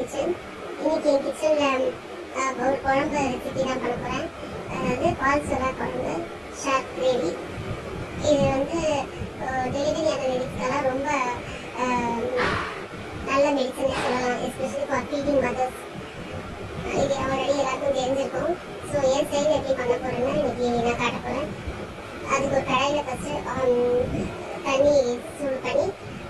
kitchen இன்னைக்கு என் கிச்சனில் ஒரு குழம்பு ரெசிபி தான் பண்ண போகிறேன் அதாவது பால் சோரா குழம்பு ஷார்ட் கிரேவி இது வந்து டெலிவரியான லேடிஸ்க்கெல்லாம் ரொம்ப அஹ், நல்ல மெடிசன் சொல்லலாம் எஸ்பெஷலி ஃபார் ஃபீடிங் மதர்ஸ் இது ஆல்ரெடி எல்லாருக்கும் தெரிஞ்சிருக்கும் ஸோ என் ஸ்டைல் எப்படி பண்ண போகிறேன்னா இன்னைக்கு நான் காட்ட போகிறேன் அதுக்கு ஒரு கடாயில் ஃபஸ்ட்டு தண்ணி சூடு பண்ணி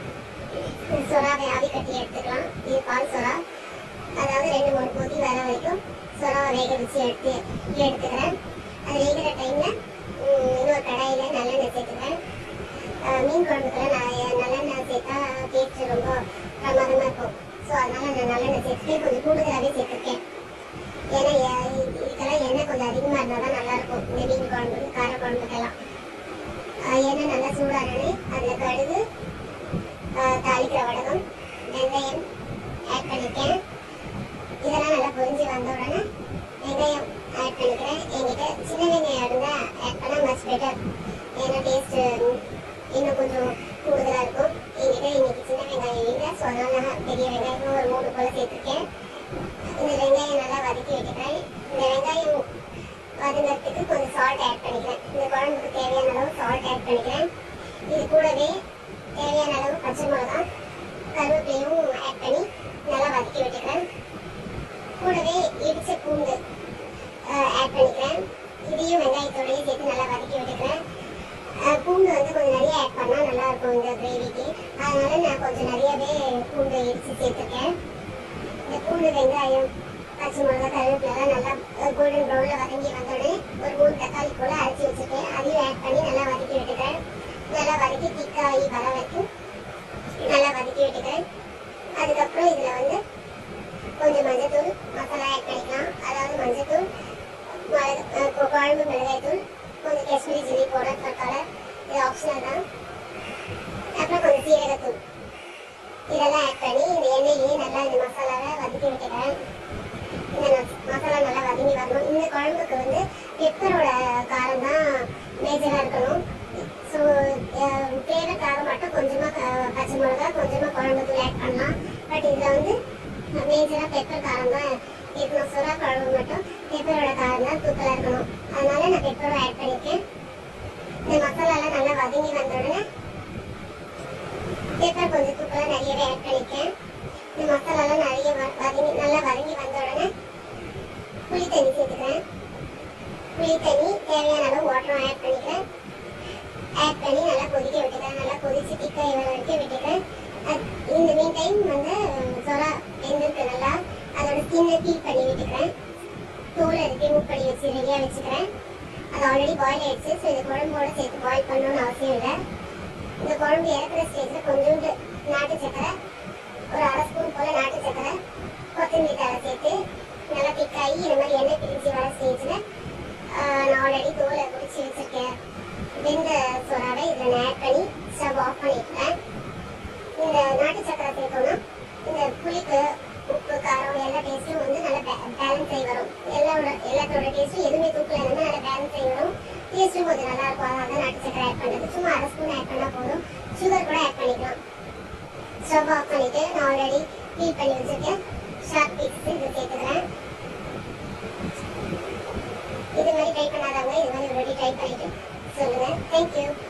சொராவை ஆவி கட்டி எடுத்துக்கலாம் இது பால் சொரா அதாவது ரெண்டு மூணு கொதி வர வரைக்கும் சொராவை வேக வச்சு எடுத்து எடுத்துக்கிறேன் அது வேகிற டைமில் இன்னொரு கடாயில் நல்லெண்ணெய் சேர்த்துக்கிறேன் அஹ் மீன் குழம்புக்கெல்லாம் நான் நல்லெண்ணெய் சேர்த்தா டேஸ்ட் ரொம்ப பிரமாதமாக இருக்கும் ஸோ அதனால் நான் நல்லெண்ணெய் சேர்த்துட்டு கொஞ்சம் கூடுதலாகவே சேர்த்துருக்கேன் ஏன்னா எ- இதுக்கெல்லாம் எண்ணெய் கொஞ்சம் அதிகமாக இருந்தால் தான் நல்லாயிருக்கும் இந்த மீன் குழம்பு கார குழம்புக்கெல்லாம் அஹ் எண்ணெய் நல்லா சூடானே அதில் கடுகு அஹ் தாளிக்கிற வடகம் வெந்தயம் ஆட் பண்ணியிருக்கேன் இதெல்லாம் நல்லா பொரிஞ்சு வந்த உடனே வெங்காயம் ஆட் பண்ணிக்கிறேன் என்கிட்ட சின்ன வெங்காயம் இருந்தால் ஆட் பண்ணால் மச் பெட்டர் ஏன்னா டேஸ்ட்டு இன்னும் கொஞ்சம் கூடுதலாக இருக்கும் என்கிட்ட இன்னைக்கு சின்ன வெங்காயம் இல்லை ஸோ அதனால நான் பெரிய வெங்காயம் ஒரு மூணு போல் சேர்த்துருக்கேன் இந்த வெங்காயம் நல்லா வதக்கி விட்டுக்கிறேன் இந்த வெங்காயம் வதங்கிறதுக்கு கொஞ்சம் சால்ட் ஆட் பண்ணிக்கிறேன் இந்த குழம்புக்கு தேவையான அளவு சால்ட் ஆட் பண்ணிக்கிறேன் இது கூடவே தேவையான அளவு பச்சை மிளகா கருவேப்பிலையும் ஆட் பண்ணி நல்லா வதக்கி விட்டுக்கிறேன் கூடவே இடிச்ச பூண்டு ஆட் பண்ணிக்கிறேன் இதையும் வெங்காயத்தோடய சேர்த்து நல்லா வதக்கி விட்டுக்கிறேன் அஹ் பூண்டு வந்து கொஞ்சம் நிறைய ஆட் பண்ணால் நல்லா இருக்கும் இந்த கிரேவிக்கு அதனால நான் கொஞ்சம் நிறையவே பூண்டு இடித்து சேர்த்துருக்கேன் இந்த பூண்டு வெங்காயம் பச்சை மிளகா கருவேப்பிலாம் நல்லா கோல்டன் ப்ரௌனில் வதங்கி வந்தோடனே ஒரு மூணு தக்காளி போல அரைச்சி வச்சுருக்கேன் அதையும் ஆட் பண்ணி நல்லா வதக்கி விட்டுக்கிறேன் நல்லா வதக்கி திக்காகி வர வரைக்கும் நல்லா வதக்கி விட்டுக்கிறேன் அதுக்கப்புறம் இதில் வந்து கொஞ்சம் மஞ்சத்தூள் மசாலா ஆட் பண்ணிக்கலாம் அதாவது மஞ்சத்தூள் மிளகு அஹ் கொ- குழம்பு மிளகாய்த்தூள் கொஞ்சம் Kashmiri chilli powder for colour இது ஆப்ஷனல் தான் அப்புறம் கொஞ்சம் சீரகத்தூள் இதெல்லாம் ஆட் பண்ணி இந்த எண்ணெயிலேயே நல்லா இந்த மசாலாவை வதக்கி விட்டுக்கிறேன் இந்த ந- மசாலா நல்லா வதங்கி வரணும் இந்த குழம்புக்கு வந்து பெப்பரோட காரம் தான் மேஜராக இருக்கணும் ஸோ ஃப்ளேவர் காரம் மட்டும் கொஞ்சமாக பச்சை மிளகா கொஞ்சமாக குழம்புக்கு ஆட் பண்ணலாம் பட் இதில் வந்து மேஜராக பெப்பர் காரம் தான் இருக்கணும் சுறா குழம்பு மட்டும் பெப்பரோட காரம் தான் தூக்கலாக இருக்கணும் அதனால நான் பெப்பரும் ஆட் பண்ணியிருக்கேன் இந்த மசாலாலாம் நல்லா வதங்கி வந்த உடனே பெப்பர் கொஞ்சம் தூக்கலாக நிறையவே ஆட் பண்ணியிருக்கேன் இந்த மசாலாலாம் நிறைய வ- வதங்கி நல்லா வதங்கி வந்த உடனே புளி தண்ணி சேர்த்துக்கிறேன் புளி தண்ணி தேவையான அளவு வாட்டரும் ஆட் பண்ணிக்கிறேன் ஆட் பண்ணி நல்லா கொதிக்க விட்டுக்கிறேன் நல்லா கொதிச்சு திக்க வர வரைக்கும் விட்டுக்கிறேன் அத்- இந்த மீன் டைம் வந்து சொரா வெந்திருக்கு நல்லா அதோட ஸ்கின்னை பீல் பண்ணி விட்டுக்கிறேன் தோலை ரிமூவ் பண்ணி வச்சு ரெடியாக வச்சுக்கிறேன் அது ஆல்ரெடி பாயில் ஆயிடுச்சு ஸோ இது குழம்போட சேர்த்து பாயில் பண்ணணும்னு அவசியம் இல்லை இந்த குழம்பு இறக்குற ஸ்டேஜில் கொஞ்சோண்டு நாட்டு சக்கரை ஒரு அரை ஸ்பூன் போல் நாட்டு சக்கரை கொத்தமல்லி தழை சேர்த்து நல்லா திக்காகி இந்த மாதிரி எண்ணெய் பிரிஞ்சு வர ஸ்டேஜில் நான் ஆல்ரெடி தோலை குடிச்சு வச்சிருக்கேன் வெந்த சோறாவை இதில் நான் ஆட் பண்ணி ஸ்டவ் ஆஃப் பண்ணிட்டேன் இந்த நாட்டு சக்கரை சேர்த்தோம்னா இந்த புளிப்பு உப்பு காரம் எல்லா டேஸ்ட்டும் வந்து நல்லா பேலன்ஸ் ஆகி வரும் எல்லாரோட எல்லாத்தோட டேஸ்ட்டும் எதுவுமே தூக்கல இருந்து நல்லா பேலன்ஸ் ஆகி வரும் டேஸ்ட்டும் கொஞ்சம் நல்லா இருக்கும் அதனால தான் நாட்டு சக்கரை ஆட் பண்ணுறது சும்மா அரை ஸ்பூன் ஆட் பண்ணால் போதும் சுகர் கூட ஆட் பண்ணிக்கலாம் ஸ்டவ் ஆஃப் பண்ணிட்டு நான் ஆல்ரெடி ஹீட் பண்ணி வச்சிருக்கேன் ஷார்ட் பீஸ் இது சேர்த்துக்கிறேன் இது மாதிரி ட்ரை பண்ணாதவங்க இது மாதிரி ஒரு ட்ரை பண்ணிட்டு சொல்லுங்க தேங்க்யூ